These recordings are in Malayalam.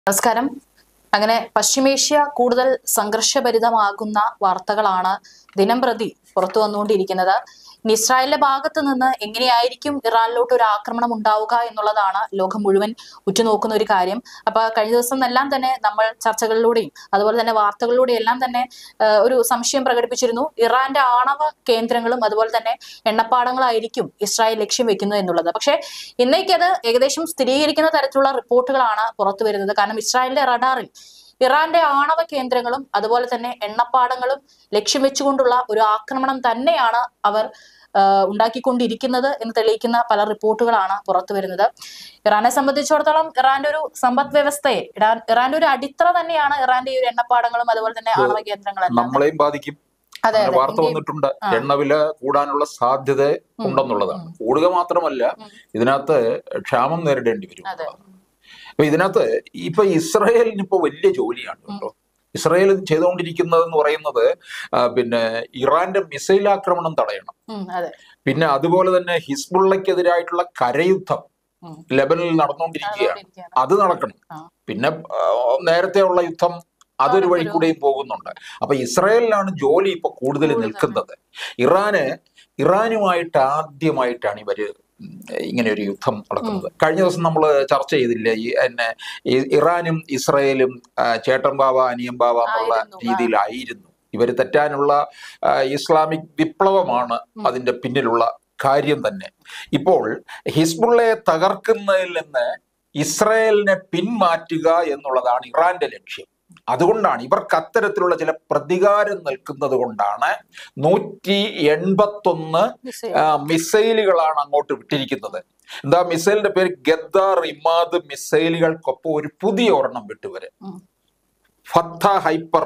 നമസ്കാരം അങ്ങനെ പശ്ചിമേഷ്യ കൂടുതൽ സംഘർഷഭരിതമാകുന്ന വാർത്തകളാണ് ദിനം പ്രതി പുറത്തു വന്നുകൊണ്ടിരിക്കുന്നത് ഇനി ഇസ്രായേലിന്റെ ഭാഗത്ത് നിന്ന് എങ്ങനെയായിരിക്കും ഇറാനിലോട്ട് ഒരു ആക്രമണം ഉണ്ടാവുക എന്നുള്ളതാണ് ലോകം മുഴുവൻ ഉറ്റുനോക്കുന്ന ഒരു കാര്യം അപ്പൊ കഴിഞ്ഞ ദിവസം എല്ലാം തന്നെ നമ്മൾ ചർച്ചകളിലൂടെയും അതുപോലെ തന്നെ വാർത്തകളിലൂടെയും എല്ലാം തന്നെ ആ, ഒരു സംശയം പ്രകടിപ്പിച്ചിരുന്നു ഇറാന്റെ ആണവ കേന്ദ്രങ്ങളും അതുപോലെ തന്നെ എണ്ണപ്പാടങ്ങളായിരിക്കും ഇസ്രായേൽ ലക്ഷ്യം വെക്കുന്നത് എന്നുള്ളത് പക്ഷേ ഇന്നേക്ക് അത് ഏകദേശം സ്ഥിരീകരിക്കുന്ന തരത്തിലുള്ള റിപ്പോർട്ടുകളാണ് പുറത്തു വരുന്നത് കാരണം ഇസ്രായേലിന്റെ റഡാറിൽ ഇറാന്റെ ആണവ കേന്ദ്രങ്ങളും അതുപോലെ തന്നെ എണ്ണപ്പാടങ്ങളും ലക്ഷ്യം വെച്ചുകൊണ്ടുള്ള ഒരു ആക്രമണം തന്നെയാണ് അവർ ആ, ഉണ്ടാക്കിക്കൊണ്ടിരിക്കുന്നത് എന്ന് തെളിയിക്കുന്ന പല റിപ്പോർട്ടുകളാണ് പുറത്തു വരുന്നത് ഇറാനെ സംബന്ധിച്ചിടത്തോളം ഇറാന്റെ ഒരു സമ്പദ് വ്യവസ്ഥയെ ഇറാൻ ഇറാന്റെ ഒരു അടിത്തറ തന്നെയാണ് ഇറാന്റെ ഈ ഒരു എണ്ണപ്പാടങ്ങളും അതുപോലെ തന്നെ ആണവ കേന്ദ്രങ്ങളെല്ലാം നമ്മളെയും ബാധിക്കും അതെ അങ്ങനെ അതെ വാർത്ത ഇന്ത്യയും- വന്നിട്ടുണ്ട് ആ. എണ്ണവില കൂടാനുള്ള സാധ്യത ഉം. ഉണ്ടെന്നുള്ളതാണ് ഉം. കൂടുക മാത്രമല്ല ഉം. ഇതിനകത്ത് ക്ഷാമം നേരിടേണ്ടി വരും അതെ അപ്പൊ ഇതിനകത്ത് ഇപ്പൊ ഇസ്രായേലിന് ഇപ്പൊ വലിയ ജോലിയാണ് കേട്ടോ ഇസ്രായേൽ ചെയ്തുകൊണ്ടിരിക്കുന്നത് എന്ന് പറയുന്നത് ആ, പിന്നെ ഇറാന്റെ മിസൈൽ ആക്രമണം തടയണം ഉം, അതെ പിന്നെ അതുപോലെ തന്നെ ഹിസ്ബുള്ളക്കെതിരായിട്ടുള്ള കരയുദ്ധം ഉം. ലെബനിൽ നടന്നുകൊണ്ടിരിക്കുകയാണ് അതുകൊണ്ടിരിക്കുകയാണ്. അത് നടക്കണം ആ. പിന്നെ ആ, നേരത്തെ ഉള്ള യുദ്ധം അതൊരു വഴി കൂടെയും പോകുന്നുണ്ട് അപ്പൊ ഇസ്രായേലിലാണ് ജോലി ഇപ്പൊ കൂടുതൽ കൂടുതൽ. നിൽക്കുന്നത് ഇറാന് ഇറാനുമായിട്ട് ആദ്യമായിട്ടാണ് ഇവര് ഉം, ഇങ്ങനെ ഒരു യുദ്ധം നടക്കുന്നത് കഴിഞ്ഞ ദിവസം നമ്മൾ ചർച്ച ചെയ്തില്ലേ ഈ എന്നെ ഈ ഇറാനും ഇസ്രായേലും ആ, ചേട്ടൻ ബാവ അനിയൻ ബാവ എന്നുള്ള ആയിരുന്നു, ആ. രീതിയിലായിരുന്നു ഇവര് തെറ്റാനുള്ള ആ, ഇസ്ലാമിക് വിപ്ലവമാണ് ഉം. അതിന്റെ പിന്നിലുള്ള കാര്യം തന്നെ ഇപ്പോൾ ഹിസ്ബുള്ളയെ തകർക്കുന്നതിൽ നിന്ന് ഇസ്രായേലിനെ പിന്മാറ്റുക എന്നുള്ളതാണ് ഇറാന്റെ ലക്ഷ്യം അതുകൊണ്ടാണ് ഇവർക്ക് അത്തരത്തിലുള്ള ചില പ്രതികാരം നിൽക്കുന്നത് കൊണ്ടാണ് നൂറ്റി എൺപത്തൊന്ന് മിസൈൽ. മിസൈലുകളാണ് അങ്ങോട്ട് വിട്ടിരിക്കുന്നത് എന്താ മിസൈലിന്റെ പേര് ഗദ്ദാർ ഇമാദ് മിസൈലുകൾക്കൊപ്പം ഒരു പുതിയ ഒരെണ്ണം വിട്ടുവരെ ഉം. ഫത്ത ഹൈപ്പർ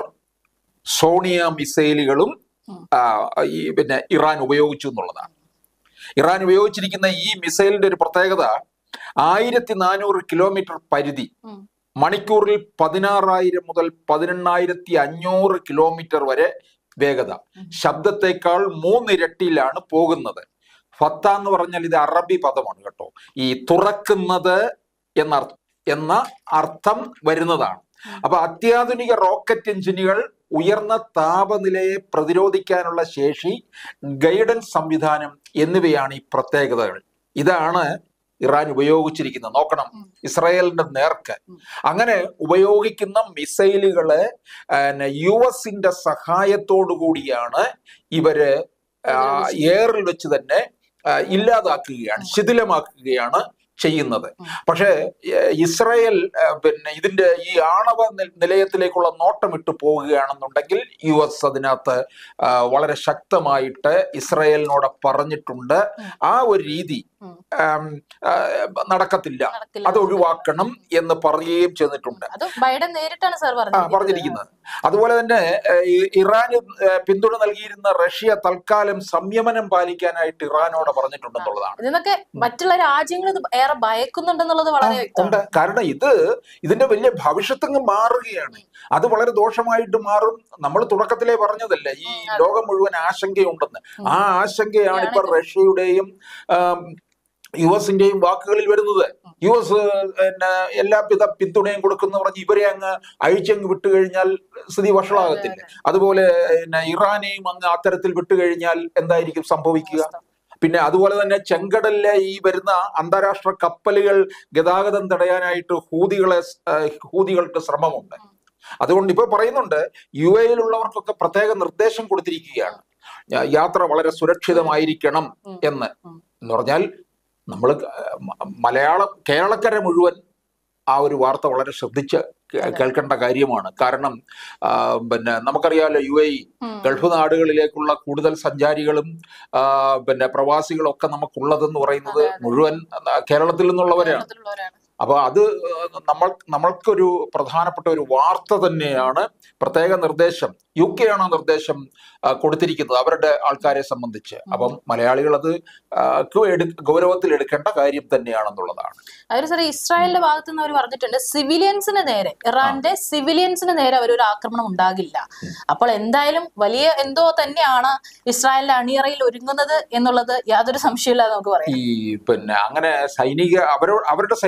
സോണിയ മിസൈലുകളും ഉം. ആ, ഈ പിന്നെ ഇറാൻ ഉപയോഗിച്ചു എന്നുള്ളതാണ് ഇറാൻ ഉപയോഗിച്ചിരിക്കുന്ന ഈ മിസൈലിന്റെ ഒരു പ്രത്യേകത ആയിരത്തി നാനൂറ് കിലോമീറ്റർ പരിധി ഉം. മണിക്കൂറിൽ പതിനാറായിരം മുതൽ പതിനെണ്ണായിരത്തി അഞ്ഞൂറ് കിലോമീറ്റർ വരെ വേഗത ഉം. ശബ്ദത്തെക്കാൾ മൂന്നിരട്ടിയിലാണ് പോകുന്നത് ഫത്ത എന്ന് പറഞ്ഞാൽ ഇത് അറബി പദമാണ് കേട്ടോ ഈ തുറക്കുന്നത് എന്ന എന്ന അർത്ഥം വരുന്നതാണ് ഉം. അപ്പൊ അത്യാധുനിക റോക്കറ്റ് എഞ്ചിനുകൾ ഉയർന്ന താപനിലയെ പ്രതിരോധിക്കാനുള്ള ശേഷി ഗൈഡൻസ് സംവിധാനം എന്നിവയാണ് ഈ പ്രത്യേകതകൾ ഇതാണ് ഇറാൻ ഉപയോഗിച്ചിരിക്കുന്നത് നോക്കണം ഉം. ഇസ്രായേലിന്റെ നേർക്ക് ഉം. അങ്ങനെ ഉപയോഗിക്കുന്ന മിസൈലുകള് പിന്നെ യു എസിന്റെ സഹായത്തോടു കൂടിയാണ് ഇവര് ആ, എയറിൽ വെച്ച് തന്നെ ആ, ഇല്ലാതാക്കുകയാണ് ശിഥിലമാക്കുകയാണ് ചെയ്യുന്നത് ഉം. പക്ഷേ ഏ, ഇസ്രായേൽ ആ, പിന്നെ ഇതിന്റെ ഈ ആണവ നി- നിലയത്തിലേക്കുള്ള നോട്ടമിട്ട് പോവുകയാണെന്നുണ്ടെങ്കിൽ യു എസ് അതിനകത്ത് ആ, വളരെ ശക്തമായിട്ട് ഇസ്രായേലിനോട് പറഞ്ഞിട്ടുണ്ട് ഉം. ആ ഒരു രീതി ഉം. ആം, ആ, നടക്കത്തില്ല നടക്കില്ല. അത് ഒഴിവാക്കണം എന്ന് പറയുകയും ചെയ്തിട്ടുണ്ട് അത് ബൈഡൻ നേരിട്ടാണ് സാർ ആ പറഞ്ഞിരിക്കുന്നത് അതുപോലെ തന്നെ ഏഹ്, ഈ- ഇറാന് ഏഹ്, പിന്തുണ നൽകിയിരുന്ന റഷ്യ തൽക്കാലം സംയമനം പാലിക്കാനായിട്ട് ഇറാനോട് പറഞ്ഞിട്ടുണ്ടെന്നുള്ളതാണ് ഇതിന്നൊക്കെ മറ്റുള്ള രാജ്യങ്ങൾ ഇത് ഏറെ ഭയക്കുന്നുണ്ടെന്നുള്ളത് വളരെ ഉണ്ട് വ്യക്തമാണ് കാരണം ഇത് ഇതിന്റെ വലിയ ഭവിഷ്യത്തങ്ങ് മാറുകയാണ് അത് വളരെ ദോഷമായിട്ട് മാറും നമ്മൾ തുടക്കത്തിലേ പറഞ്ഞതല്ലേ ഈ ഉം, അതെ. ലോകം മുഴുവൻ ആശങ്കയുണ്ടെന്ന് ഉം. ആ ആശങ്കയാണ് ഇപ്പൊ ഇത്. റഷ്യയുടെയും ആം, യു എസിന്റെയും വാക്കുകളിൽ വരുന്നത് ഉം. യു എസ് പിന്നെ എല്ലാവിധ പിന്തുണയും കൊടുക്കുന്ന പറഞ്ഞ് ഇവരെ അങ്ങ് അഴിച്ചങ്ങ് വിട്ടുകഴിഞ്ഞാൽ സ്ഥിതി വഷളാകത്തില്ല അതുപോലെ പിന്നെ ഇറാനെയും അങ്ങ് അത്തരത്തിൽ വിട്ടുകഴിഞ്ഞാൽ എന്തായിരിക്കും സംഭവിക്കുക പിന്നെ അതുപോലെ തന്നെ ചെങ്കടലിലെ ഈ വരുന്ന അന്താരാഷ്ട്ര കപ്പലുകൾ ഗതാഗതം തടയാനായിട്ട് ഹൂതികളെ ആ, ഹൂതികൾക്ക് ശ്രമമുണ്ട് അതുകൊണ്ട് ഇപ്പൊ പറയുന്നുണ്ട് യു എയിലുള്ളവർക്കൊക്കെ പ്രത്യേക നിർദ്ദേശം കൊടുത്തിരിക്കുകയാണ് യാ- യാത്ര വളരെ സുരക്ഷിതമായിരിക്കണം ഉം. എന്ന് ഉം. എന്ന് പറഞ്ഞാൽ നമ്മൾ മലയാളം കേരളക്കര മുഴുവൻ ആ ഒരു വാർത്ത വളരെ ശ്രദ്ധിച്ച് കേ- അതെ. കേൾക്കേണ്ട കാര്യമാണ് കാരണം ആ, പിന്നെ നമുക്കറിയാലോ യു എ ഉം. ഗൾഫ് നാടുകളിലേക്കുള്ള കൂടുതൽ സഞ്ചാരികളും ആ, പിന്നെ പ്രവാസികളും ഒക്കെ നമുക്കുള്ളതെന്ന് പറയുന്നത് അതെ, അതെ. മുഴുവൻ ആ, കേരളത്തിൽ നിന്നുള്ളവരാണ് കേരളത്തിലുള്ളവരാണ്. അപ്പൊ അത് നമ്മൾ നമ്മൾക്കൊരു പ്രധാനപ്പെട്ട ഒരു വാർത്ത തന്നെയാണ് പ്രത്യേക നിർദ്ദേശം യു കെ ആണ് ആ നിർദ്ദേശം ആ, കൊടുത്തിരിക്കുന്നത് അവരുടെ ആൾക്കാരെ സംബന്ധിച്ച് അപ്പം മലയാളികൾ അത് ആ, ക്ക് എടു- ഗൗരവത്തിൽ എടുക്കേണ്ട കാര്യം തന്നെയാണെന്നുള്ളതാണ് അവര് സാറേ ഇസ്രായേലിന്റെ ഭാഗത്ത് നിന്ന് അവർ പറഞ്ഞിട്ടുണ്ട് സിവിലിയൻസിന് നേരെ ഇറാന്റെ സിവിലിയൻസിന് നേരെ അവർ ഒരു ആക്രമണം ഉണ്ടാകില്ല അപ്പോൾ എന്തായാലും വലിയ എന്തോ തന്നെയാണ് ഇസ്രായേലിന്റെ അണിയറയിൽ ഒരുങ്ങുന്നത് എന്നുള്ളത് യാതൊരു സംശയമില്ലാതെ നമുക്ക് പറയാം ഈ പിന്നെ അങ്ങനെ സൈനിക അവരോ അവരുടെ സൈനികരോട്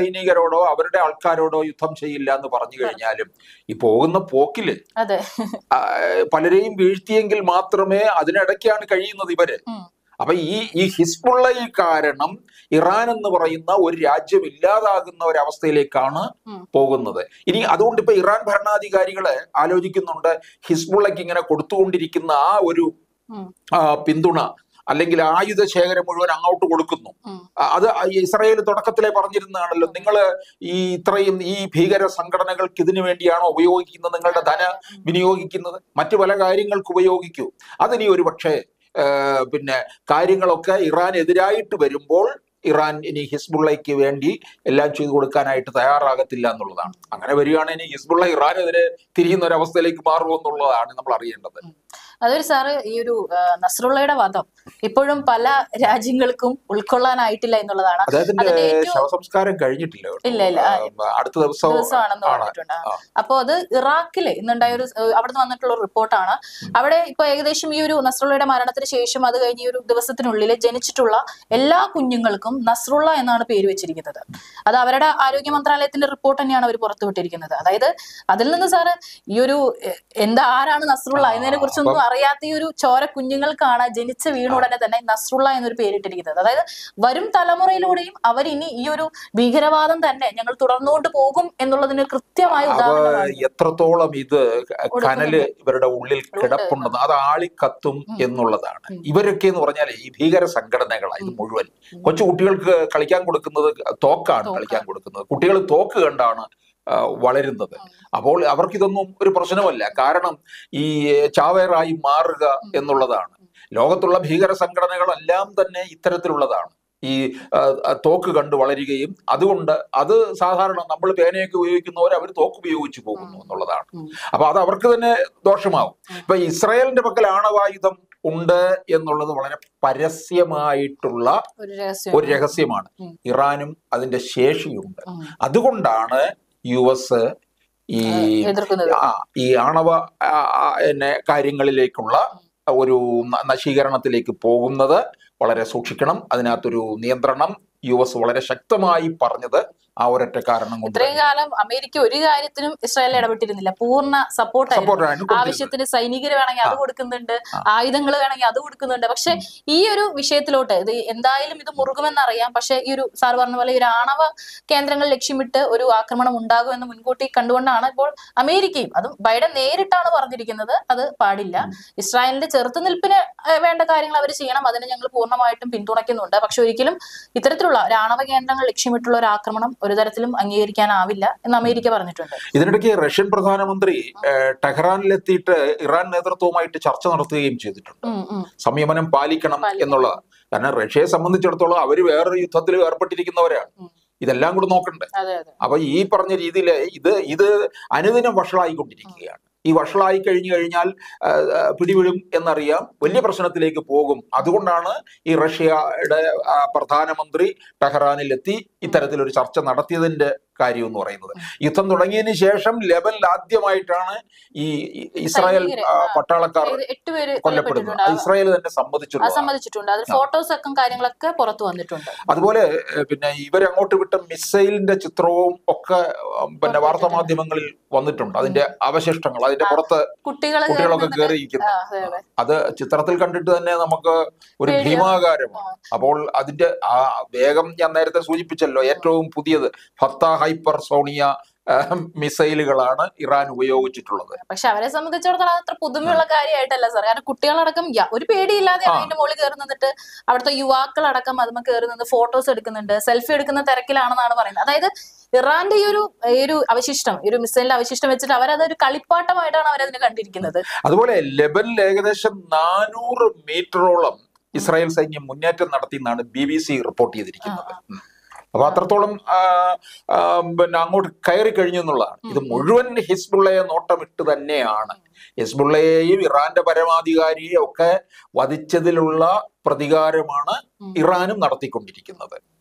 ഇസ്രായേലിനോടോ അവരുടെ ആൾക്കാരോടോ യുദ്ധം ചെയ്യില്ല എന്ന് പറഞ്ഞു കഴിഞ്ഞാലും ഈ പോകുന്ന പോക്കില് അതെ ആ, പലരെയും വീഴ്ത്തിയെങ്കിൽ മാത്രമേ അതിനിടയ്ക്കാണ് കഴിയുന്നത് ഇവര് ഉം. അപ്പൊ ഈ ഈ ഹിസ്ബുള്ള കാരണം ഇറാൻ എന്ന് പറയുന്ന ഒരു രാജ്യം ഇല്ലാതാകുന്ന ഒരവസ്ഥയിലേക്കാണ് ഉം. പോകുന്നത് ഇനി അതുകൊണ്ട് ഇപ്പൊ ഇറാൻ ഭരണാധികാരികള് ആലോചിക്കുന്നുണ്ട് ഹിസ്ബുള്ളക്ക് ഇങ്ങനെ കൊടുത്തുകൊണ്ടിരിക്കുന്ന ആ ഒരു ഉം. ആ, പിന്തുണ അല്ലെങ്കിൽ ആയുധ ശേഖരം മുഴുവൻ അങ്ങോട്ട് കൊടുക്കുന്നു ഉം. ആ, അത് ഇസ്രായേൽ തുടക്കത്തിലെ പറഞ്ഞിരുന്നതാണല്ലോ നിങ്ങൾ ഈ ഇത്രയും ഈ ഭീകര സംഘടനകൾക്ക് ഇതിനു വേണ്ടിയാണോ ഉപയോഗിക്കുന്നത് നിങ്ങളുടെ ധന വിനിയോഗിക്കുന്നത് മറ്റു പല കാര്യങ്ങൾക്ക് ഉപയോഗിക്കൂ അതിനി ഒരു പക്ഷേ പിന്നെ കാര്യങ്ങളൊക്കെ ഇറാൻ എതിരായിട്ട് വരുമ്പോൾ ഇറാൻ ഇനി ഹിസ്ബുള്ളയ്ക്ക് വേണ്ടി എല്ലാം ചെയ്തു കൊടുക്കാനായിട്ട് തയ്യാറാകത്തില്ല എന്നുള്ളതാണ് അങ്ങനെ വരികയാണെങ്കിൽ ഇനി ഹിസ്ബുള്ള ഇറാനെതിരെ തിരിയുന്ന ഒരു അവസ്ഥയിലേക്ക് മാറുമെന്നുള്ളതാണ് നമ്മൾ അറിയേണ്ടത് അതൊരു സാറ് ഈ ഒരു ആ, നസ്രുള്ളയുടെ വധം ഇപ്പോഴും പല രാജ്യങ്ങൾക്കും ഉൾക്കൊള്ളാനായിട്ടില്ല എന്നുള്ളതാണ് അദ്ദേഹത്തിന്റെ അതിന്റെ ഏറ്റവും- ശവസംസ്കാരം കഴിഞ്ഞിട്ടില്ല കേട്ടോ. ഇല്ല, ഇല്ല. ആ, ആ, അടുത്ത ദിവസം ദിവസമാണെന്ന് ആണ്. പറഞ്ഞിട്ടുണ്ട് ആ. അപ്പോ അത് ഇറാഖില് ഇന്നുണ്ടായ ഒരു ഏഹ്, അവിടുന്ന് വന്നിട്ടുള്ള ഒരു റിപ്പോർട്ടാണ് അവിടെ ഇപ്പൊ ഏകദേശം ഈ ഒരു നസ്രുള്ളയുടെ മരണത്തിന് ശേഷം അത് കഴിഞ്ഞ് ഈ ഒരു ദിവസത്തിനുള്ളിൽ ജനിച്ചിട്ടുള്ള എല്ലാ കുഞ്ഞുങ്ങൾക്കും നസ്രുള്ള എന്നാണ് പേര് വെച്ചിരിക്കുന്നത് അത് അവരുടെ ആരോഗ്യ മന്ത്രാലയത്തിന്റെ റിപ്പോർട്ട് തന്നെയാണ് അവർ പുറത്തുവിട്ടിരിക്കുന്നത് അതായത് അതിൽ നിന്ന് സാറ് ഈ ഒരു എ- എന്താ ആരാണ് നസ്രുള്ള ആ, എന്നതിനെ കുറിച്ചൊന്നും അറിയാത്ത ഈ ഒരു ചോര കുഞ്ഞുങ്ങൾക്കാണ് ജനിച്ച വീണ ഉടനെ തന്നെ നസ്രുള്ള എന്നൊരു പേരിട്ടിരിക്കുന്നത് അതായത് വരും തലമുറയിലൂടെയും അവർ ഇനി ഈ ഒരു ഭീകരവാദം തന്നെ ഞങ്ങൾ തുടർന്നുകൊണ്ട് പോകും എന്നുള്ളതിന് കൃത്യമായ അവ ഉദാഹരണമാണ് എത്രത്തോളം ഇത് കനല് ഇവരുടെ ഉള്ളിൽ ഉണ്ട്. കിടപ്പുണ്ടെന്ന് അത് ആളിക്കത്തും എന്നുള്ളതാണ് ഉം. ഇവരൊക്കെ എന്ന് പറഞ്ഞാൽ ഈ ഭീകര സംഘടനകളാണ് ഇത് ഉം. മുഴുവൻ കൊച്ചു കുട്ടികൾക്ക് കളിക്കാൻ കൊടുക്കുന്നത് തോക്കാണ് തോക്കാണ്. കളിക്കാൻ കൊടുക്കുന്നത് കുട്ടികൾ തോക്ക് കണ്ടാണ് ആ, വളരുന്നത് ഉം. അപ്പോൾ അവർക്കിതൊന്നും ഒരു പ്രശ്നമല്ല കാരണം ഈ ചാവേറായി മാറുക എന്നുള്ളതാണ് ലോകത്തുള്ള ഭീകര സംഘടനകളെല്ലാം തന്നെ ഇത്തരത്തിലുള്ളതാണ് ഈ ആ, ആ, തോക്ക് കണ്ട് വളരുകയും അതുകൊണ്ട് അത് സാധാരണ നമ്മൾ പേനയൊക്കെ ഉപയോഗിക്കുന്നവർ അവർ തോക്ക് ഉപയോഗിച്ച് പോകുന്നു എന്നുള്ളതാണ് ഉം. അപ്പൊ അത് അവർക്ക് തന്നെ ദോഷമാവും ഇപ്പൊ ഇസ്രായേലിന്റെ പക്കൽ ആണവായുധം ഉണ്ട് എന്നുള്ളത് വളരെ പരസ്യമായിട്ടുള്ള ഒരു രഹസ്യം ഒരു രഹസ്യമാണ് ഉം. ഇറാനും അതിന്റെ ശേഷിയുണ്ട് ഉം. അതുകൊണ്ടാണ് യു എസ് ഈ എതിർക്കുന്നത് ആ, ഈ ആണവ ആ, ആ, എന്നെ കാര്യങ്ങളിലേക്കുള്ള ഒരു ന- നശീകരണത്തിലേക്ക് പോകുന്നത് വളരെ സൂക്ഷിക്കണം അതിനകത്തൊരു നിയന്ത്രണം യു എസ് വളരെ ശക്തമായി പറഞ്ഞത് ആ ഒരൊറ്റ കാരണം കൊണ്ട് ഇത്രയും കാലം അമേരിക്ക ഒരു കാര്യത്തിനും ഇസ്രായേൽ ഇടപെട്ടിരുന്നില്ല പൂർണ്ണ സപ്പോർട്ടായിരുന്നു സപ്പോർട്ടാണ് ആവശ്യത്തിന് സൈനികർ വേണമെങ്കിൽ അത് കൊടുക്കുന്നുണ്ട് ആയുധങ്ങൾ വേണമെങ്കിൽ അത് കൊടുക്കുന്നുണ്ട് പക്ഷെ ഈ ഒരു വിഷയത്തിലോട്ട് ഇത് എന്തായാലും ഇത് മുറുകുമെന്നറിയാം പക്ഷെ ഈ ഒരു സാർ പറഞ്ഞ പോലെ ഈ ഒരു ആണവ കേന്ദ്രങ്ങൾ ലക്ഷ്യമിട്ട് ഒരു ആക്രമണം ഉണ്ടാകുമെന്ന് മുൻകൂട്ടി കണ്ടുകൊണ്ടാണ് ഇപ്പോൾ അമേരിക്കയും അതും ബൈഡൻ നേരിട്ടാണ് പറഞ്ഞിരിക്കുന്നത് അത് പാടില്ല ഇസ്രായേലിന്റെ ചെറുത്തുനിൽപ്പിന് ഏഹ്, വേണ്ട കാര്യങ്ങൾ അവർ ചെയ്യണം അതിന് ഞങ്ങൾ പൂർണ്ണമായിട്ടും പിന്തുണയ്ക്കുന്നുണ്ട് പക്ഷെ ഒരിക്കലും ഇത്തരത്തിലുള്ള ഒരു ആണവ കേന്ദ്രങ്ങൾ ലക്ഷ്യമിട്ടുള്ള ഒരു ആക്രമണം ഒരു തരത്തിലും അംഗീകരിക്കാനാവില്ല എന്ന് അമേരിക്ക പറഞ്ഞിട്ടുണ്ട് ഇതിനിടയ്ക്ക് റഷ്യൻ പ്രധാനമന്ത്രി ഏഹ്, ടെഹ്റാനിലെത്തിയിട്ട് ഇറാൻ നേതൃത്വവുമായിട്ട് ചർച്ച നടത്തുകയും ചെയ്തിട്ടുണ്ട് ഉം, ഉം. സംയമനം പാലിക്കണം പാലിക്കണം. എന്നുള്ളതാണ് കാരണം റഷ്യയെ സംബന്ധിച്ചിടത്തോളം അവർ വേറൊരു യുദ്ധത്തിൽ ഏർപ്പെട്ടിരിക്കുന്നവരാണ് ഉം. ഇതെല്ലാം കൂടെ നോക്കണ്ടേ അതെ അതെ അപ്പൊ ഈ പറഞ്ഞ രീതിയിൽ ഇത് ഇത് അനുദിനം വഷളായിക്കൊണ്ടിരിക്കുകയാണ് ഈ വഷളായി കഴിഞ്ഞു കഴിഞ്ഞാൽ ആ, ആ, പിടിവിടും എന്നറിയാം വലിയ പ്രശ്നത്തിലേക്ക് പോകും അതുകൊണ്ടാണ് ഈ റഷ്യയുടെ ആ, പ്രധാനമന്ത്രി ടെഹ്റാനിലെത്തി ഇത്തരത്തിലൊരു ചർച്ച നടത്തിയതിന്റെ കാര്യം എന്ന് പറയുന്നത് യുദ്ധം തുടങ്ങിയതിന് ശേഷം ലെവലിൽ ആദ്യമായിട്ടാണ് ഈ ഈ ഇസ്രായേൽ സൈനികരെ, ആ, ആ. പട്ടാളക്കാർ ഏത് എട്ട് പേര് കൊല്ലപ്പെടുന്നത് കൊല്ലപ്പെട്ടിട്ടുണ്ട് അത് ഇസ്രായേൽ തന്നെ അത് സമ്മതിച്ചിട്ടുള്ളതാണ് സമ്മതിച്ചിട്ടുണ്ട് അതിൽ ഫോട്ടോസ് ഒക്കെ കാര്യങ്ങളൊക്കെ പുറത്തു വന്നിട്ടുണ്ട് അതുപോലെ ഏഹ്, പിന്നെ ഇവരങ്ങോട്ട് വിട്ട മിസൈലിന്റെ ചിത്രവും ഒക്കെ ഉം, പിന്നെ വാർത്താ മാധ്യമങ്ങളിൽ വന്നിട്ടുണ്ട് അതിന്റെ അവശിഷ്ടങ്ങൾ അതിന്റെ പുറത്ത് കുട്ടികൾ കുട്ടികളൊക്കെ കയറിയിരിക്കുന്നു അതെ അതെ അത് ചിത്രത്തിൽ കണ്ടിട്ട് തന്നെ നമുക്ക് ഒരു പേടിയാ. ഭീമാകാരമാണ് അപ്പോൾ അതിന്റെ ആ വേഗം ഞാൻ നേരത്തെ സൂചിപ്പിച്ചല്ലോ ഏറ്റവും പുതിയത് ഫത്ത ഹൈപ്പർ സോണിയ ഏഹ്, മിസൈലുകളാണ് ഇറാൻ ഉപയോഗിച്ചിട്ടുള്ളത് പക്ഷെ അവരെ സംബന്ധിച്ചിടത്തോളം അത് അത്ര പുതുമയുള്ള കാര്യമായിട്ടല്ല സാർ കാരണം കുട്ടികളടക്കം യ- ഒരു പേടിയില്ലാതെ ആ. അതിന്റെ മുകളിൽ കയറി നിന്നിട്ട് അവിടുത്തെ യുവാക്കളടക്കം അതുമ്മ കയറി നിന്ന് ഫോട്ടോസ് എടുക്കുന്നുണ്ട് സെൽഫി എടുക്കുന്ന തിരക്കിലാണെന്നാണ് പറയുന്നത് അതായത് ഇറാന്റെ ഈ ഒരു ഈ ഒരു അവശിഷ്ടം ഈ ഒരു മിസൈലിന്റെ അവശിഷ്ടം വെച്ചിട്ട് അവരതൊരു കളിപ്പാട്ടമായിട്ടാണ് അവരതിനെ കണ്ടിരിക്കുന്നത് അതുപോലെ ലെബനിൽ ഏകദേശം നാനൂറ് മീറ്ററോളം ഇസ്രായേൽ സൈന്യം മുന്നേറ്റം നടത്തി എന്നാണ് ബി ബി സി റിപ്പോർട്ട് ചെയ്തിരിക്കുന്നത് ഉം. അപ്പൊ അത്രത്തോളം ആ, ആ, പിന്നെ അങ്ങോട്ട് കയറി കഴിഞ്ഞു എന്നുള്ളതാണ് ഇത് മുഴുവൻ ഹിസ്ബുള്ളയെ നോട്ടമിട്ട് തന്നെയാണ് ഹിസ്ബുള്ളയെയും ഇറാന്റെ പരമാധികാരിയെയും ഒക്കെ വധിച്ചതിലുള്ള പ്രതികാരമാണ് ഉം. ഇറാനും നടത്തിക്കൊണ്ടിരിക്കുന്നത്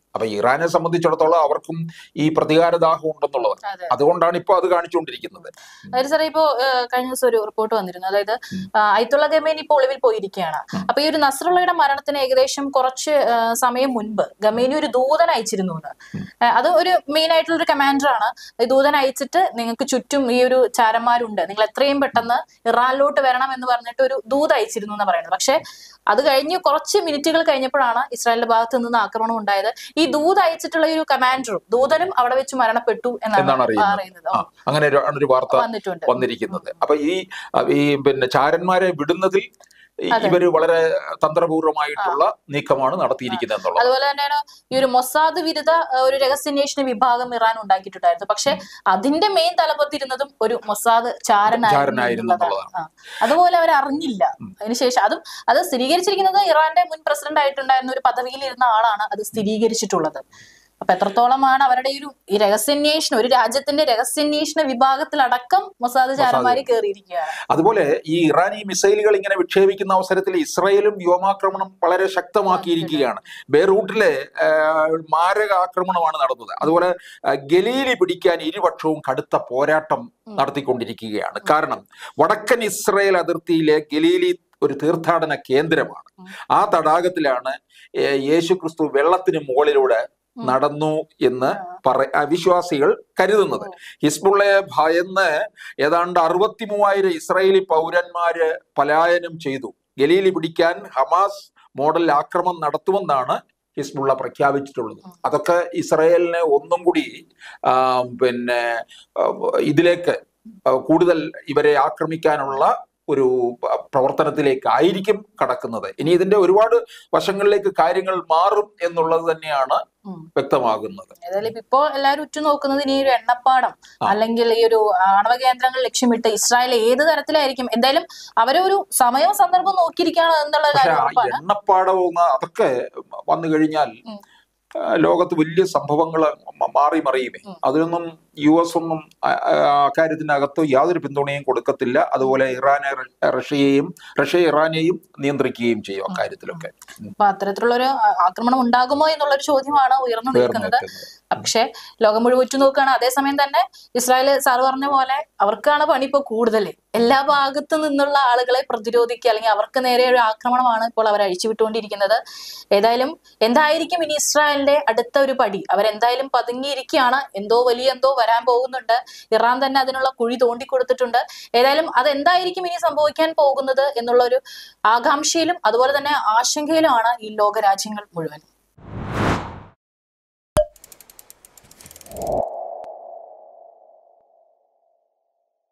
അപ്പൊ ഇറാനെ സംബന്ധിച്ചിടത്തോളം അവർക്കും ഈ പ്രതികാരദാഹം ഉണ്ടെന്നുള്ളത് അതെ അതുകൊണ്ടാണ് ഇപ്പൊ അത് കാണിച്ചുകൊണ്ടിരിക്കുന്നത് അതായത് സാറേ ഇപ്പോ ഏഹ്, കഴിഞ്ഞ ദിവസം ഒരു റിപ്പോർട്ട് വന്നിരുന്നു അതായത് ആ, അയത്തുള്ള ഗമേനി ഇപ്പോൾ ഒളിവിൽ പോയിരിക്കുകയാണ് അപ്പൊ ഈ ഒരു നസ്രുള്ളയുടെ മരണത്തിന് ഏകദേശം കുറച്ച് ഏഹ്, സമയം മുൻപ് ഗമേനി ഒരു ദൂതൻ അയച്ചിരുന്നു എന്ന് ഏഹ്, അത് ഒരു മെയിൻ ആയിട്ടുള്ള ഒരു കമാൻഡർ ആണ് ഈ ദൂതൻ അയച്ചിട്ട് നിങ്ങൾക്ക് ചുറ്റും ഈ ഒരു ചാരന്മാരുണ്ട് നിങ്ങൾ എത്രയും പെട്ടെന്ന് ഇറാനിലോട്ട് വരണം എന്ന് പറഞ്ഞിട്ട് ഒരു ദൂത് അയച്ചിരുന്നു എന്ന് പറയുന്നത് പക്ഷെ അത് കഴിഞ്ഞ് കുറച്ച് മിനിറ്റുകൾ കഴിഞ്ഞപ്പോഴാണ് ഇസ്രായേലിന്റെ ഭാഗത്ത് നിന്ന് ആക്രമണം ഉണ്ടായത് ഈ ദൂത് അയച്ചിട്ടുള്ള ഈ ഒരു കമാൻഡറും ദൂതനും അവിടെ വെച്ച് മരണപ്പെട്ടു എന്നാണ് എന്നാണ് അറിയുന്നത്. അറിയുന്നത് ആ, അങ്ങനെ ഒരു ആണ് ഒരു വാർത്ത വന്നിട്ടുണ്ട് വന്നിരിക്കുന്നത് അപ്പൊ ഈ ഈ പിന്നെ ചാരന്മാരെ വിടുന്നതിൽ ഈ അതെ. ഇവര് വളരെ തന്ത്രപൂർവമായിട്ടുള്ള നീക്കമാണ് നടത്തിയിരിക്കുന്നത് എന്നുള്ളത് അതുപോലെ തന്നെയാണ് ഈ ഒരു മൊസാദ് വിരുദ്ധ ഏഹ്, ഒരു രഹസ്യാന്വേഷണ വിഭാഗം ഇറാൻ ഉണ്ടാക്കിയിട്ടുണ്ടായിരുന്നു പക്ഷെ അതിന്റെ മെയിൻ തലപ്പത്തിരുന്നതും ഒരു മൊസാദ് ചാരനായിരുന്നു ചാരനായിരുന്നു എന്നുള്ളതാണ്. ആ. അതുപോലെ അവർ അറിഞ്ഞില്ല അതിനുശേഷം അതും അത് സ്ഥിരീകരിച്ചിരിക്കുന്നത് ഇറാന്റെ മുൻ പ്രസിഡന്റ് ആയിട്ടുണ്ടായിരുന്ന ഒരു പദവിയിൽ ഇരുന്ന ആളാണ് അത് സ്ഥിരീകരിച്ചിട്ടുള്ളത് അപ്പൊ എത്രത്തോളമാണ് അവരുടെ ഈ ഒരു ഈ രഹസ്യാന്വേഷണം ഒരു രാജ്യത്തിന്റെ രഹസ്യാന്വേഷണ വിഭാഗത്തിലടക്കം മൊസാദ് ചാരന്മാര് കയറിയിരിക്കുകയാണ് അതുപോലെ ഈ ഇറാനി മിസൈലുകൾ ഇങ്ങനെ വിക്ഷേപിക്കുന്ന അവസരത്തിൽ ഇസ്രായേലും വ്യോമാക്രമണം വളരെ ശക്തമാക്കിയിരിക്കുകയാണ് ബെയ്റൂട്ടിലെ ആ, മാരക ആക്രമണമാണ് നടന്നത് അതുപോലെ ആ, ഗലീലി പിടിക്കാൻ ഇരുപക്ഷവും കടുത്ത പോരാട്ടം നടത്തിക്കൊണ്ടിരിക്കുകയാണ് കാരണം വടക്കൻ ഇസ്രായേൽ അതിർത്തിയിലെ ഗലീലി ഒരു തീർത്ഥാടന കേന്ദ്രമാണ് ആ തടാകത്തിലാണ് ഏ, യേശു ക്രിസ്തു വെള്ളത്തിന് മുകളിലൂടെ നടന്നു എന്ന് പറ ആ, വിശ്വാസികൾ കരുതുന്നത് ഹിസ്ബുള്ളയെ ഭയന്ന് ഏതാണ്ട് അറുപത്തി മൂവായിരം ഇസ്രായേലി പൗരന്മാര് പലായനം ചെയ്തു ഗലീലി പിടിക്കാൻ ഹമാസ് മോഡൽ ആക്രമണം നടത്തുമെന്നാണ് ഹിസ്ബുള്ള പ്രഖ്യാപിച്ചിട്ടുള്ളത് അതൊക്കെ ഇസ്രായേലിനെ ഒന്നും കൂടി ആ, പിന്നെ ആ, ഇതിലേക്ക് ആ, കൂടുതൽ ഇവരെ ആക്രമിക്കാനുള്ള ഒരു പ- പ്രവർത്തനത്തിലേക്കായിരിക്കും കടക്കുന്നത് ഇനി ഇതിന്റെ ഒരുപാട് വശങ്ങളിലേക്ക് കാര്യങ്ങൾ മാറും എന്നുള്ളത് തന്നെയാണ് ഉം. വ്യക്തമാകുന്നത് ഏതായാലും ഇപ്പോ എല്ലാവരും ഉറ്റുനോക്കുന്നത് ഇനി ഒരു എണ്ണപ്പാടം അല്ലെങ്കിൽ ഈ ഒരു ആണവ കേന്ദ്രങ്ങൾ ലക്ഷ്യമിട്ട് ഇസ്രായേൽ ഏത് തരത്തിലായിരിക്കും എന്തായാലും അവരെ ഒരു സമയവും സന്ദർഭവും നോക്കിയിരിക്കുകയാണ് എന്നുള്ള പക്ഷെ കാര്യം ആ ഉറപ്പാണ് എണ്ണപ്പാടവും അതൊക്കെ വന്നു കഴിഞ്ഞാൽ ഉം. ആ, ലോകത്ത് വലിയ സംഭവങ്ങൾ മാറി മറിയുമേ ഉം. അതിനൊന്നും യു എസ് ഒന്നും ആ- ആ അക്കാര്യത്തിനകത്ത് യാതൊരു പിന്തുണയും കൊടുക്കത്തില്ല അതുപോലെ ഇറാനെ റ- റഷ്യയെയും റഷ്യ ഇറാനെയും നിയന്ത്രിക്കുകയും ചെയ്യും അക്കാര്യത്തിലൊക്കെ ഉം. അപ്പൊ അത്തരത്തിലുള്ള ഒരു ആക്രമണം ഉണ്ടാകുമോ എന്നുള്ളൊരു ചോദ്യമാണ് ഉയർന്നു ഉയർന്നു നിൽക്കുന്നത് നിൽക്കുന്നത്. പക്ഷെ ലോകം മുഴുവൻ ഉറ്റുനോക്കുകയാണ് അതേസമയം തന്നെ ഇസ്രായേൽ സാർ പറഞ്ഞ പോലെ അവർക്കാണ് പണി ഇപ്പൊ കൂടുതൽ എല്ലാ ഭാഗത്തു നിന്നുള്ള ആളുകളെ പ്രതിരോധിക്കുക അല്ലെങ്കിൽ അവർക്ക് നേരെ ഒരു ആക്രമണമാണ് ഇപ്പോൾ അവർ അഴിച്ചുവിട്ടുകൊണ്ടിരിക്കുന്നത് ഏതായാലും എന്തായിരിക്കും ഇനി ഇസ്രായേലിന്റെ അടുത്ത ഒരു പടി അവരെന്തായാലും പതുങ്ങിയിരിക്കുകയാണ് എന്തോ വലിയ എന്തോ വരാൻ പോകുന്നുണ്ട് ഇറാൻ തന്നെ അതിനുള്ള കുഴി തോണ്ടി കൊടുത്തിട്ടുണ്ട് ഏതായാലും അതെന്തായിരിക്കും ഇനി സംഭവിക്കാൻ പോകുന്നത് എന്നുള്ള ഒരു ആകാംക്ഷയിലും അതുപോലെ തന്നെ ആശങ്കയിലുമാണ് ഈ ലോകരാജ്യങ്ങൾ മുഴുവൻ